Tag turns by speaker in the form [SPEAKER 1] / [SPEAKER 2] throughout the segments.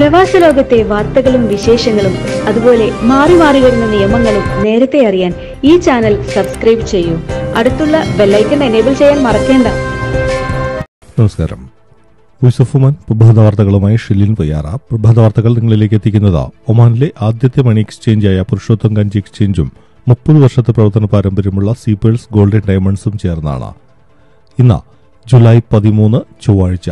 [SPEAKER 1] പ്രവാസ ലോകത്തെ വാർത്തകളും വിശേഷങ്ങളും അതുപോലെ മാറി മാറി വരുന്ന നിയമങ്ങളും നേരത്തെ അറിയാൻ ഈ ചാനൽ സബ്സ്ക്രൈബ് ചെയ്യൂ അടുത്തുള്ള ബെല്ലൈക്കൺ എനേബിൾ ചെയ്യാൻ മറക്കേണ്ട
[SPEAKER 2] നമസ്കാരം വോയിസ് ഓഫ് ഒമാൻ പ്രഭാത വാർത്തകളുമായി ഷിലിൻ പൊയ്യാറ പ്രഭാത വാർത്തകൾ നിങ്ങളിലേക്ക് എത്തിക്കുന്നത് ഒമാനിലെ ആദ്യത്തെ മണി എക്സ്ചേഞ്ചായ പുരുഷോത്തം ഗഞ്ചി എക്സ്ചേഞ്ചും മുപ്പത് വർഷത്തെ പ്രവർത്തന പാരമ്പര്യമുള്ള സീപ്പേഴ്സ് ഗോൾഡൻ ഡയമണ്ട്സും ചേർന്നാണ് ഇന്ന് ജൂലൈ പതിമൂന്ന് ചൊവ്വാഴ്ച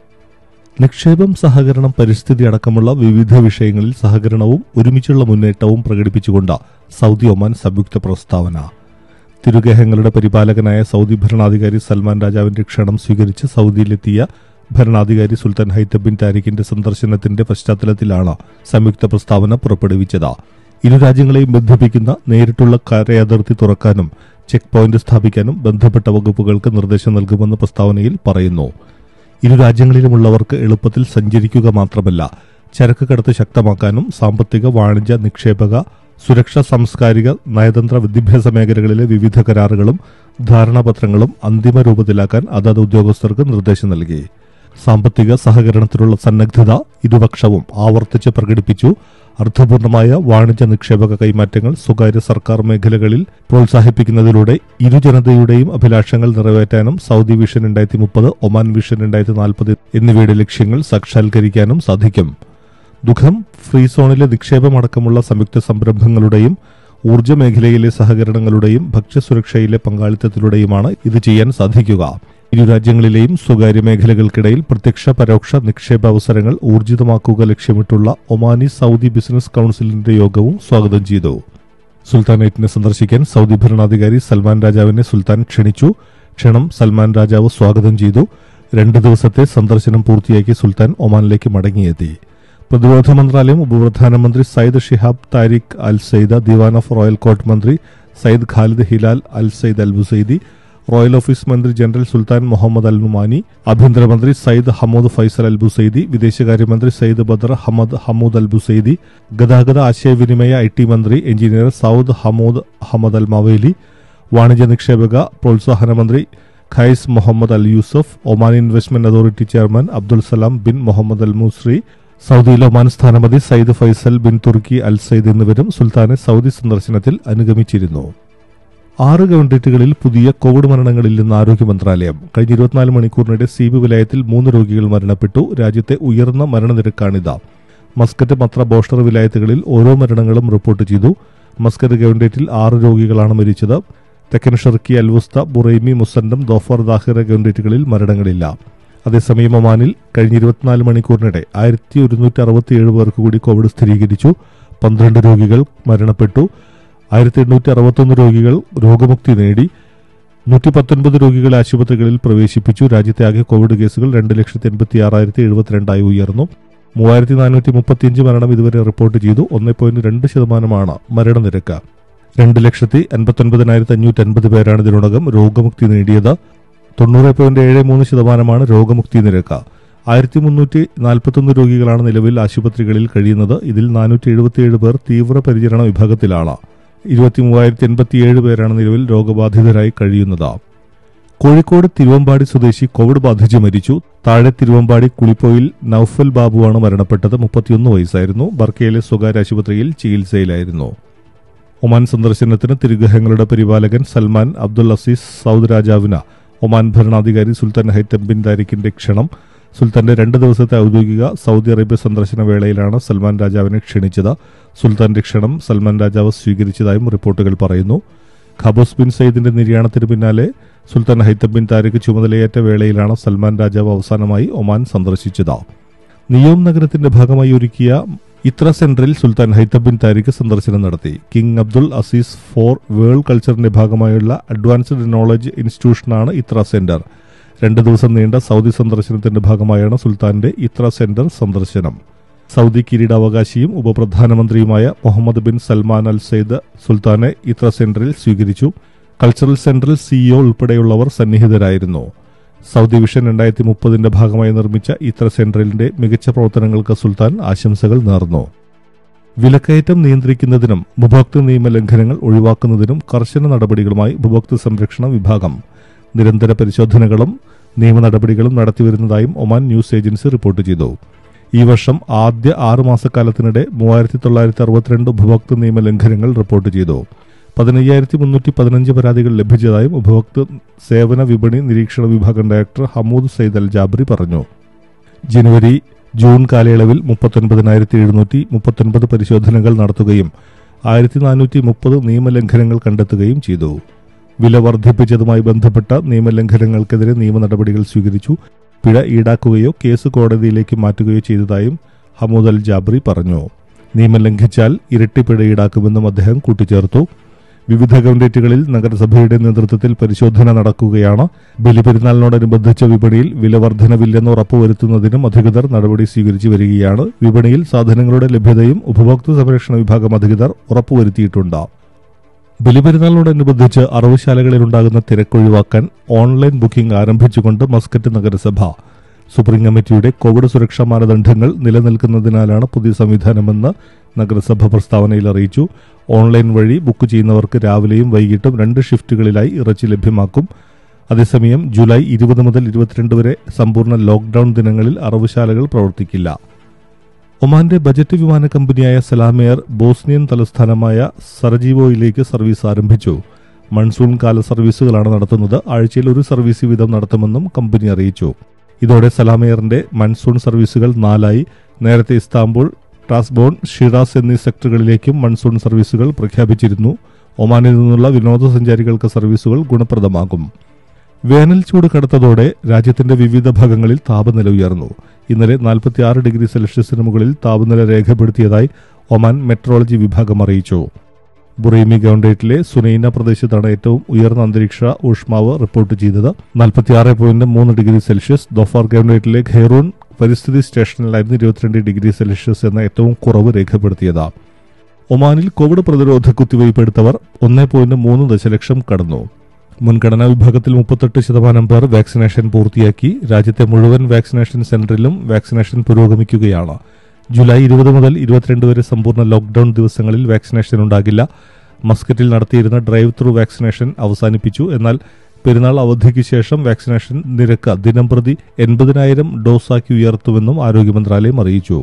[SPEAKER 2] നിക്ഷേപം സഹകരണം പരിസ്ഥിതി അടക്കമുള്ള വിവിധ വിഷയങ്ങളിൽ സഹകരണവും ഒരുമിച്ചുള്ള മുന്നേറ്റവും പ്രകടിപ്പിച്ചുകൊണ്ട് സൗദി ഒമാൻ സംയുക്ത പ്രസ്താവന തിരുഗേഹങ്ങളുടെ പരിപാലകനായ സൗദി ഭരണാധികാരി സൽമാൻ രാജാവിന്റെ ക്ഷണം സ്വീകരിച്ച് സൗദിയിലെത്തിയ ഭരണാധികാരി സുൽത്താൻ ഹൈത്തം ബിൻ താരിഖിന്റെ സന്ദർശനത്തിന്റെ പശ്ചാത്തലത്തിലാണ് സംയുക്ത പ്രസ്താവന പുറപ്പെടുവിച്ചത് ഇരു രാജ്യങ്ങളെയും ബന്ധിപ്പിക്കുന്ന നേരിട്ടുള്ള കരയതിർത്തി തുറക്കാനും ചെക്ക് പോയിന്റ് സ്ഥാപിക്കാനും ബന്ധപ്പെട്ട വകുപ്പുകൾക്ക് നിർദ്ദേശം നൽകുമെന്ന് പ്രസ്താവനയിൽ പറയുന്നു ഇരു രാജ്യങ്ങളിലുമുള്ളവർക്ക് എളുപ്പത്തിൽ സഞ്ചരിക്കുക മാത്രമല്ല ചരക്ക് കടത്ത് ശക്തമാക്കാനും സാമ്പത്തിക വാണിജ്യ നിക്ഷേപക സുരക്ഷാ സാംസ്കാരിക നയതന്ത്ര വിദ്യാഭ്യാസ മേഖലകളിലെ വിവിധ കരാറുകളും ധാരണാപത്രങ്ങളും അന്തിമ രൂപത്തിലാക്കാൻ അതത് ഉദ്യോഗസ്ഥർക്ക് നിർദ്ദേശം നൽകി സാമ്പത്തിക സഹകരണത്തിനുള്ള സന്നദ്ധത ഇരുപക്ഷവും ആവർത്തിച്ച് പ്രകടിപ്പിച്ചു അർത്ഥപൂർണമായ വാണിജ്യ നിക്ഷേപക കൈമാറ്റങ്ങൾ സ്വകാര്യ സർക്കാർ മേഖലകളിൽ പ്രോത്സാഹിപ്പിക്കുന്നതിലൂടെ ഇരു ജനതയുടെയും അഭിലാഷങ്ങൾ നിറവേറ്റാനും സൗദി വിഷൻ രണ്ടായിരത്തി മുപ്പത് ഒമാൻ വിഷൻ രണ്ടായിരത്തി നാൽപ്പത് എന്നിവയുടെ ലക്ഷ്യങ്ങൾ സാക്ഷാത്കരിക്കാനും സാധിക്കും ദുഃഖം ഫ്രീ സോണിലെ നിക്ഷേപമടക്കമുള്ള സംയുക്ത സംരംഭങ്ങളുടെയും ഊർജ്ജ മേഖലയിലെ സഹകരണങ്ങളുടെയും ഭക്ഷ്യസുരക്ഷയിലെ പങ്കാളിത്തത്തിലൂടെയുമാണ് ഇത് ചെയ്യാൻ സാധിക്കുക ഇരു രാജ്യങ്ങളിലെയും സ്വകാര്യ മേഖലകൾക്കിടയിൽ പ്രത്യക്ഷ പരോക്ഷ നിക്ഷേപ അവസരങ്ങൾ ഊർജിതമാക്കുക ലക്ഷ്യമിട്ടുള്ള ഒമാനി സൗദി ബിസിനസ് കൌൺസിലിന്റെ യോഗവും സ്വാഗതം ചെയ്തു സുൽത്താനേറ്റിനെ സന്ദർശിക്കാൻ സൗദി ഭരണാധികാരി സൽമാൻ രാജാവിനെ സുൽത്താൻ ക്ഷണിച്ചു ക്ഷണം സൽമാൻ രാജാവ് സ്വാഗതം ചെയ്തു രണ്ട് ദിവസത്തെ സന്ദർശനം പൂർത്തിയാക്കി സുൽത്താൻ ഒമാനിലേക്ക് മടങ്ങിയെത്തി പ്രതിരോധ മന്ത്രാലയം ഉപപ്രധാനമന്ത്രി Sayyid Shihab Tariq Al Said Diwan of Royal Court മന്ത്രി Sayyid Khalid Hilal Al Sayyid Al Busaidi Royal Office മന്ത്രി General Sultan Muhammad Al Numani ആഭ്യന്തരമന്ത്രി Sayyid Hamoud Faisal Al Busaidi വിദേശകാര്യമന്ത്രി Sayyid Badr Hamad Hamoud Al Busaidi ഗതാഗത ആശയവിനിമയ I T മന്ത്രി engineer Saud Hamoud Ahmed Al Mawali വാണിജ്യ നിക്ഷേപക പ്രോത്സാഹന മന്ത്രി Qais Mohammed Al Yousef Oman investment authority chairman Abdul Salam bin Mohammed അൽ മുസ്രി സൗദിയിലെ Oman സ്ഥാനപതി Sayyid Faisal bin Turki Al Sayyid എന്നിവരും സുൽത്താനെ സൗദി സന്ദർശനത്തിൽ അനുഗമിച്ചിരുന്നു ആറ് ഗവൺമെന്റുകളിൽ പുതിയ കോവിഡ് മരണങ്ങളില്ലെന്ന് ആരോഗ്യ മന്ത്രാലയം കഴിഞ്ഞ ഇരുപത്തിനാല് മണിക്കൂറിനിടെ സീബ് വിലയത്തിൽ മൂന്ന് രോഗികൾ മരണപ്പെട്ടു രാജ്യത്തെ ഉയർന്ന മരണനിരക്കാണിത് മസ്കറ്റ് മത്ര ബോസ്റ്റർ വിലായത്തുകളിൽ ഓരോ മരണങ്ങളും റിപ്പോർട്ട് ചെയ്തു മസ്കറ്റ് ഗവൺഡേറ്റിൽ ആറ് രോഗികളാണ് മരിച്ചത് തെക്കൻ Sharqiyah Al Wusta Buraimi Musandam Dhofar Dhahirah ഗവൺഡേറ്റുകളിൽ മരണങ്ങളില്ല അതേസമയം ഒമാനിൽ കഴിഞ്ഞ ഇരുപത്തിനാല് മണിക്കൂറിനിടെ ആയിരത്തി ഒരുന്നൂറ്റി അറുപത്തിയേഴ് പേർക്ക് കൂടി കോവിഡ് സ്ഥിരീകരിച്ചു പന്ത്രണ്ട് രോഗികൾ മരണപ്പെട്ടു ആയിരത്തി എണ്ണൂറ്റി അറുപത്തൊന്ന് രോഗികൾ രോഗമുക്തി നേടി നൂറ്റി പത്തൊൻപത് രോഗികളെ ആശുപത്രികളിൽ പ്രവേശിപ്പിച്ചു രാജ്യത്തെ ആകെ കോവിഡ് കേസുകൾ രണ്ട് ലക്ഷത്തി എൺപത്തി ആറായിരത്തി എഴുപത്തിരണ്ടായി ഉയർന്നു മൂവായിരത്തി നാനൂറ്റി മുപ്പത്തിയഞ്ച് മരണം ഇതുവരെ റിപ്പോർട്ട് ചെയ്തു ഒന്ന് പോയിന്റ് രണ്ട് ശതമാനമാണ് മരണനിരക്ക് രണ്ട് ലക്ഷത്തി അൻപത്തൊൻപതിനായിരത്തി അഞ്ഞൂറ്റി അൻപത് പേരാണ് ഇതിനോടകം രോഗമുക്തി നേടിയത് തൊണ്ണൂറ് പോയിന്റ് ഏഴ് മൂന്ന് ശതമാനമാണ് രോഗമുക്തി നിരക്ക് ആയിരത്തി മുന്നൂറ്റി നാൽപ്പത്തൊന്ന് രോഗികളാണ് നിലവിൽ ആശുപത്രികളിൽ കഴിയുന്നത് ഇതിൽ നാനൂറ്റി എഴുപത്തിയേഴ് പേർ തീവ്രപരിചരണ വിഭാഗത്തിലാണ് ഇരുപത്തി മൂവായിരത്തി എൺപത്തിയേഴ് പേരാണ് നിലവിൽ രോഗബാധിതരായി കഴിയുന്നത് കോഴിക്കോട് തിരുവമ്പാടി സ്വദേശി കോവിഡ് ബാധിച്ച് മരിച്ചു താഴെ തിരുവമ്പാടി കുളിപ്പോയിൽ നൌഫൽ ബാബുവാണ് മരണപ്പെട്ടത് മുപ്പത്തിയൊന്ന് വയസ്സായിരുന്നു ബർക്കയിലെ സ്വകാര്യ ആശുപത്രിയിൽ ചികിത്സയിലായിരുന്നു ഒമാൻ സന്ദർശനത്തിന് തിരുഗ്രഹങ്ങളുടെ പരിപാലകൻ സൽമാൻ അബ്ദുൽ അസീസ് സൗദ് രാജാവിന് ഒമാൻ ഭരണാധികാരി സുൽത്താൻ ഹൈത്തം ബിൻ താരിഖിന്റെ ക്ഷണം സുൽത്താന്റെ രണ്ട് ദിവസത്തെ ഔദ്യോഗിക സൗദി അറേബ്യ സന്ദർശന വേളയിലാണ് സൽമാൻ രാജാവിനെ ക്ഷണിച്ചത് സുൽത്താന്റെ ക്ഷണം സൽമാൻ രാജാവ് സ്വീകരിച്ചതായും റിപ്പോർട്ടുകൾ പറയുന്നു ഖബോസ് ബിൻ സയ്യിദിന്റെ നിര്യാണത്തിന് പിന്നാലെ സുൽത്താൻ ഹൈത്തം ബിൻ താരിഖ് ചുമതലയേറ്റ വേളയിലാണ് സൽമാൻ രാജാവ് അവസാനമായി ഒമാൻ സന്ദർശിച്ചത് നിയോം നഗരത്തിന്റെ ഭാഗമായി ഒരുക്കിയ ഇത്ര സെന്ററിൽ സുൽത്താൻ ഹൈത്തം ബിൻ താരിഖ് സന്ദർശനം നടത്തി King Abdul Aziz for World കൾച്ചറിന്റെ ഭാഗമായുള്ള അഡ്വാൻസ്ഡ് നോളജ് ഇൻസ്റ്റിറ്റ്യൂഷനാണ് ഇത്ര സെന്റർ രണ്ട് ദിവസം നീണ്ട സൗദി സന്ദർശനത്തിന്റെ ഭാഗമായാണ് സുൽത്താന്റെ ഇത്ര സെന്റർ സന്ദർശനം സൗദി കിരീടാവകാശിയും ഉപപ്രധാനമന്ത്രിയുമായ Mohammed bin Salman Al Saud സുൽത്താനെ ഇത്ര സെന്ററിൽ സ്വീകരിച്ചു കൾച്ചറൽ സെന്ററിൽ സിഇഒ ഉൾപ്പെടെയുള്ളവർ സന്നിഹിതരായിരുന്നു സൗദി വിഷൻ രണ്ടായിരത്തി മുപ്പതിന്റെ ഭാഗമായി നിർമ്മിച്ച ഇത്ര സെന്ററിന്റെ മികച്ച പ്രവർത്തനങ്ങൾക്ക് സുൽത്താൻ ആശംസകൾ നേർന്നു വിലക്കയറ്റം നിയന്ത്രിക്കുന്നതിനും ഉപഭോക്തൃ നിയമ ലംഘനങ്ങൾ ഒഴിവാക്കുന്നതിനും കർശന നടപടികളുമായി ഉപഭോക്തൃ സംരക്ഷണ വിഭാഗം നിരന്തര പരിശോധനകളും നിയമ നടപടികളും നടത്തിവരുന്നതായും ഒമാൻ ന്യൂസ് ഏജൻസി റിപ്പോർട്ട് ചെയ്തു ഈ വർഷം ആദ്യ ആറ് മാസക്കാലത്തിനിടെ മൂവായിരത്തി തൊള്ളായിരത്തി അറുപത്തിരണ്ട് ഉപഭോക്തൃ നിയമ ലംഘനങ്ങൾ റിപ്പോർട്ട് ചെയ്തു പതിനയ്യായിരത്തി മുന്നൂറ്റി പതിനഞ്ച് പരാതികൾ ലഭിച്ചതായും ഉപഭോക്തൃ സേവന വിപണി നിരീക്ഷണ വിഭാഗം director Hamood Said Al Jabri പറഞ്ഞു ജനുവരി ജൂൺ കാലയളവിൽ മുപ്പത്തൊൻപതിനായിരത്തി എഴുന്നൂറ്റി മുപ്പത്തൊൻപത് പരിശോധനകൾ നടത്തുകയും ആയിരത്തി നാനൂറ്റി മുപ്പത് നിയമലംഘനങ്ങൾ കണ്ടെത്തുകയും ചെയ്തു വില വർദ്ധിപ്പിച്ചതുമായി ബന്ധപ്പെട്ട നിയമലംഘനങ്ങൾക്കെതിരെ നിയമ നടപടികൾ സ്വീകരിച്ചു പിഴ ഈടാക്കുകയോ കേസ് കോടതിയിലേക്ക് മാറ്റുകയോ ചെയ്തതായും ഹമൂദ് അൽ ജാബ്രി പറഞ്ഞു നിയമം ലംഘിച്ചാൽ ഇരട്ടി പിഴ ഈടാക്കുമെന്നും അദ്ദേഹം കൂട്ടിച്ചേർത്തു വിവിധ കൗണ്ടേറ്റുകളിൽ നഗരസഭയുടെ നേതൃത്വത്തിൽ പരിശോധന നടക്കുകയാണ് ബലിപെരുന്നാളിനോടനുബന്ധിച്ച വിപണിയിൽ വില വർധനവില്ലെന്ന് ഉറപ്പുവരുത്തുന്നതിനും അധികൃതർ നടപടി സ്വീകരിച്ചു വരികയാണ് വിപണിയിൽ സാധനങ്ങളുടെ ലഭ്യതയും ഉപഭോക്തൃ സംരക്ഷണ വിഭാഗം അധികൃതർ ഉറപ്പുവരുത്തിയിട്ടുണ്ട് ബലിപെരുന്നാളിനോടനുബന്ധിച്ച് അറവുശാലകളിലുണ്ടാകുന്ന തിരക്കൊഴിവാക്കാൻ ഓൺലൈൻ ബുക്കിംഗ് ആരംഭിച്ചുകൊണ്ട് മസ്കറ്റ് നഗരസഭ സുപ്രീം കമ്മിറ്റിയുടെ കോവിഡ് സുരക്ഷാ മാനദണ്ഡങ്ങൾ നിലനിൽക്കുന്നതിനാലാണ് പുതിയ സംവിധാനമെന്ന് നഗരസഭ പ്രസ്താവനയിൽ അറിയിച്ചു ഓൺലൈൻ വഴി ബുക്ക് ചെയ്യുന്നവർക്ക് രാവിലെയും വൈകിട്ടും രണ്ട് ഷിഫ്റ്റുകളിലായി ഇറച്ചി ലഭ്യമാക്കും അതേസമയം ജൂലൈ ഇരുപത് മുതൽ ഇരുപത്തിരണ്ട് വരെ സമ്പൂർണ്ണ ലോക്ഡൌൺ ദിനങ്ങളിൽ അറവുശാലകൾ പ്രവർത്തിക്കില്ല ഒമാന്റെ ബജറ്റ് വിമാന കമ്പനിയായ സലാമെയർ ബോസ്നിയൻ തലസ്ഥാനമായ സറജീവോയിലേക്ക് സർവീസ് ആരംഭിച്ചു മൺസൂൺ കാല സർവീസുകളാണ് നടത്തുന്നത് ആഴ്ചയിൽ ഒരു സർവീസ് വീതം നടത്തുമെന്നും കമ്പനി അറിയിച്ചു ഇതോടെ സലാമെയറിന്റെ മൺസൂൺ സർവീസുകൾ നാലായി നേരത്തെ ഇസ്താംബുൾ ടാസ്ബോൺ ഷിറാസ് എന്നീ സെക്ടറുകളിലേക്കും മൺസൂൺ സർവീസുകൾ പ്രഖ്യാപിച്ചിരുന്നു ഒമാനിൽ നിന്നുള്ള വിനോദസഞ്ചാരികൾക്ക് സർവീസുകൾ ഗുണപ്രദമാകും വേനൽ ചൂട് കടുത്തതോടെ രാജ്യത്തിന്റെ വിവിധ ഭാഗങ്ങളിൽ താപനില ഉയർന്നു ഇന്നലെ 46 ഡിഗ്രി സെൽഷ്യസിന് മുകളിൽ താപനില രേഖപ്പെടുത്തിയതായി ഒമാൻ മെട്രോളജി വിഭാഗം അറിയിച്ചു ബുറൈമി ഗവൺഡേറ്റിലെ സുനൈന പ്രദേശത്താണ് ഏറ്റവും ഉയർന്ന അന്തരീക്ഷ ഊഷ്മാവ് റിപ്പോർട്ട് ചെയ്തത് നാൽപ്പത്തിയാറ് പോയിന്റ് മൂന്ന് ഡിഗ്രി സെൽഷ്യസ് ദോഫാർ ഗവൺഡേറ്റിലെ ഖെയ്റൂൺ പരിസ്ഥിതി സ്റ്റേഷനിലായിരുന്നു ഇരുപത്തിരണ്ട് ഡിഗ്രി സെൽഷ്യസ് എന്ന ഏറ്റവും കുറവ് രേഖപ്പെടുത്തിയത് ഒമാനിൽ കോവിഡ് പ്രതിരോധ കുത്തിവയ്പ് എടുത്തവർ ഒന്നേ പോയിന്റ് മൂന്ന് ദശലക്ഷം കടന്നു മുൻഗണനാ വിഭാഗത്തിൽ മുപ്പത്തെട്ട് ശതമാനം പേർ വാക്സിനേഷൻ പൂർത്തിയാക്കി രാജ്യത്തെ മുഴുവൻ വാക്സിനേഷൻ സെന്ററിലും വാക്സിനേഷൻ പുരോഗമിക്കുകയാണ് ജൂലൈ ഇരുപത് മുതൽ ഇരുപത്തിരണ്ട് വരെ സമ്പൂർണ്ണ ലോക്ഡൌൺ ദിവസങ്ങളിൽ വാക്സിനേഷൻ ഉണ്ടാകില്ല മസ്കറ്റിൽ നടത്തിയിരുന്ന ഡ്രൈവ് ത്രൂ വാക്സിനേഷൻ അവസാനിപ്പിച്ചു എന്നാൽ പെരുന്നാൾ അവധിക്ക് ശേഷം വാക്സിനേഷൻ നിരക്ക് ദിനംപ്രതി എൺപതിനായിരം ഡോസാക്കി ഉയർത്തുമെന്നും ആരോഗ്യ മന്ത്രാലയം അറിയിച്ചു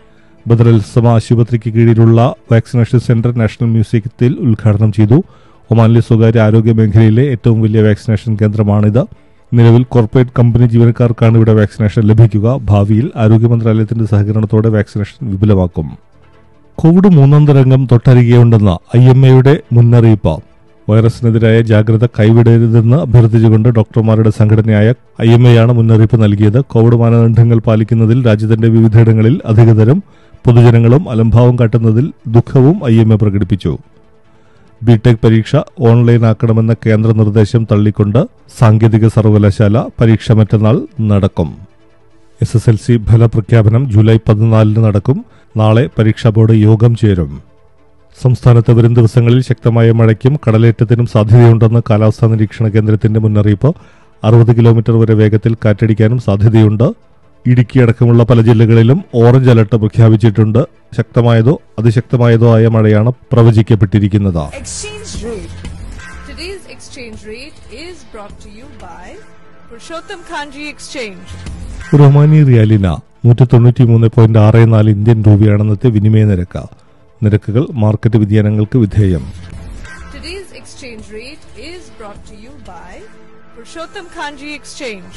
[SPEAKER 2] ബദറൽസമ ആശുപത്രിക്ക് കീഴിലുള്ള വാക്സിനേഷൻ സെന്റർ നാഷണൽ മ്യൂസിയത്തിൽ ഉദ്ഘാടനം ചെയ്തു ഒമാനിലെ സ്വകാര്യ ആരോഗ്യ മേഖലയിലെ ഏറ്റവും വലിയ വാക്സിനേഷൻ കേന്ദ്രമാണിത് നിലവിൽ കോർപ്പറേറ്റ് കമ്പനി ജീവനക്കാർക്കാണ് ഇവിടെ വാക്സിനേഷൻ ലഭിക്കുക ഭാവിയിൽ ആരോഗ്യ മന്ത്രാലയത്തിന്റെ സഹകരണത്തോടെ വാക്സിനേഷൻ വിപുലമാക്കും കോവിഡ് മൂന്നാം തരംഗം തൊട്ടരികെയുണ്ടെന്ന ഐ എം എയുടെ മുന്നറിയിപ്പ് വൈറസിനെതിരായ ജാഗ്രത കൈവിടരുതെന്ന് അഭ്യർത്ഥിച്ചുകൊണ്ട് ഡോക്ടർമാരുടെ സംഘടനയായ ഐ എം എയാണ് മുന്നറിയിപ്പ് നൽകിയത് കോവിഡ് മാനദണ്ഡങ്ങൾ പാലിക്കുന്നതിൽ രാജ്യത്തിന്റെ വിവിധയിടങ്ങളിൽ അധികൃതരും പൊതുജനങ്ങളും അലംഭാവം കാട്ടുന്നതിൽ ദുഃഖവും ഐ എം എ പ്രകടിപ്പിച്ചു ബിടെക് പരീക്ഷ ഓൺലൈൻ ആക്കണമെന്ന കേന്ദ്ര നിർദ്ദേശം തള്ളിക്കൊണ്ട് സാങ്കേതിക സർവകലാശാല പരീക്ഷ മറ്റന്നാൾ നടക്കും എസ് എസ് എൽ സി ഫലപ്രഖ്യാപനം ജൂലൈ പതിനാലിന് നടക്കും നാളെ പരീക്ഷാ ബോർഡ് യോഗം ചേരും സംസ്ഥാനത്ത് വരും ദിവസങ്ങളിൽ ശക്തമായ മഴയ്ക്കും കടലേറ്റത്തിനും സാധ്യതയുണ്ടെന്ന് കാലാവസ്ഥാ നിരീക്ഷണ കേന്ദ്രത്തിന്റെ മുന്നറിയിപ്പ് അറുപത് കിലോമീറ്റർ വരെ വേഗത്തിൽ കാറ്റടിക്കാനും സാധ്യതയുണ്ട് ഇടുക്കി അടക്കമുള്ള പല ജില്ലകളിലും ഓറഞ്ച് അലർട്ട് പ്രഖ്യാപിച്ചിട്ടുണ്ട് ശക്തമായതോ അതിശക്തമായതോ ആയ മഴയാണ് പ്രവചിക്കപ്പെട്ടിരിക്കുന്നത്
[SPEAKER 3] Exchange rate.
[SPEAKER 4] Today's exchange rate is brought to you by Purushottam Kanji Exchange.
[SPEAKER 2] ഒരു ഒമാനി റിയാലിന നൂറ്റി തൊണ്ണൂറ്റി മൂന്ന് പോയിന്റ് ആറ് നാല് ഇന്ത്യൻ രൂപയാണ് ഇന്നത്തെ വിനിമയ നിരക്ക് നിരക്കുകൾ മാർക്കറ്റ് വ്യതിയാനങ്ങൾക്ക് വിധേയം
[SPEAKER 4] Today's exchange rate is brought to you by Purushottam Kanji Exchange.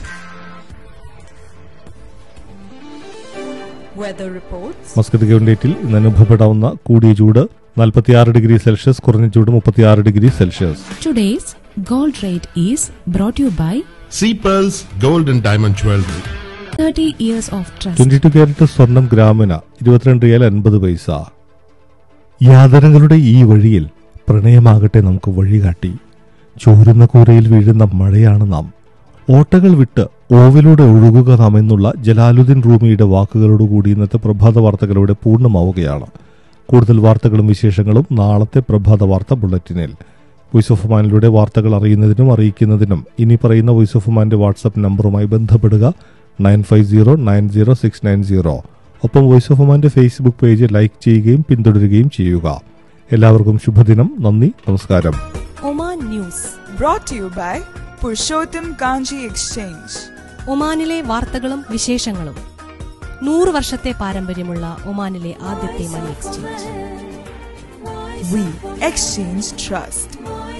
[SPEAKER 3] Weather reports.
[SPEAKER 2] Muscat ഗവൺഡേറ്റിൽ ഇന്ന് അനുഭവപ്പെടാവുന്ന കൂടിയ ചൂട് നാൽപ്പത്തിയാറ് ഡിഗ്രി സെൽഷ്യസ് കുറഞ്ഞ ചൂട് മുപ്പത്തിയാറ് degree Celsius
[SPEAKER 5] Today's gold rate is brought to you by
[SPEAKER 6] Sea Pearls Gold and Diamond Jewelry.
[SPEAKER 5] 30 years of trust.
[SPEAKER 2] Twenty two carat സ്വർണം ഗ്രാമിന് ഇരുപത്തിരണ്ട് റിയാൽ അൻപത് പൈസ യാതനകളുടെ ഈ വഴിയിൽ പ്രണയമാകട്ടെ നമുക്ക് വഴികാട്ടി ചോരുന്ന കൂരയിൽ വീഴുന്ന മഴയാണ് നാം ഓട്ടകൾ വിട്ട് ഓവിലൂടെ ഒഴുകുക നാം എന്നുള്ള ജലാലുദ്ദീൻ റൂമിയുടെ വാക്കുകളോടുകൂടി ഇന്നത്തെ പ്രഭാത വാർത്തകളുടെ പൂർണ്ണമാവുകയാണ് കൂടുതൽ വാർത്തകളും വിശേഷങ്ങളും നാളത്തെ പ്രഭാത വാർത്ത ബുള്ളറ്റിനിൽ വോയിസ് ഓഫ് മാനിലൂടെ വാർത്തകൾ അറിയുന്നതിനും അറിയിക്കുന്നതിനും ഇനി പറയുന്ന വോയിസ് ഓഫ് മാന്റെ വാട്സപ്പ് നമ്പറുമായി ബന്ധപ്പെടുക nine five zero nine zero six nine zero ഒപ്പം വോയിസ് ഓഫ് മാന്റെ ഫേസ്ബുക്ക് പേജ് ലൈക്ക് ചെയ്യുകയും പിന്തുടരുകയും ചെയ്യുക എല്ലാവർക്കും ശുഭദിനം നന്ദി നമസ്കാരം
[SPEAKER 5] Oman news
[SPEAKER 3] Brought to you by Purushottam Kanji Exchange.
[SPEAKER 5] ഒമാനിലെ വാർത്തകളും വിശേഷങ്ങളും നൂറ് വർഷത്തെ പാരമ്പര്യമുള്ള ഒമാനിലെ ആദ്യത്തെ money exchange
[SPEAKER 3] We exchange trust.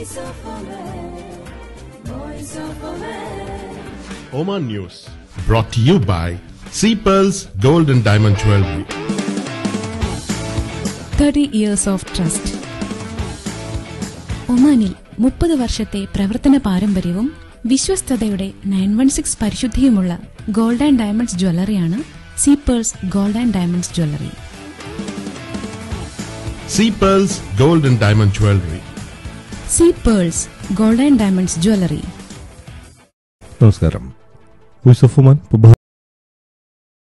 [SPEAKER 6] Oman News. Brought to you by Sea Pearls Gold and Diamond Jewelry.
[SPEAKER 5] Thirty years of trust ഒമാനിൽ മുപ്പത് വർഷത്തെ പ്രവർത്തന പാരമ്പര്യവും വിശ്വസ്തതയുടെ നയൻ വൺ സിക്സ് പരിശുദ്ധിയുമുള്ള ഗോൾഡ് ആൻഡ് ഡയമണ്ട്സ് ജ്വല്ലറിയാണ് Sea Pearls gold and diamonds jewellery
[SPEAKER 6] Sea Pearls Gold and Diamond Jewelry.
[SPEAKER 5] Sea Pearls gold and diamonds jewellery
[SPEAKER 2] നമസ്കാരം voice of Oman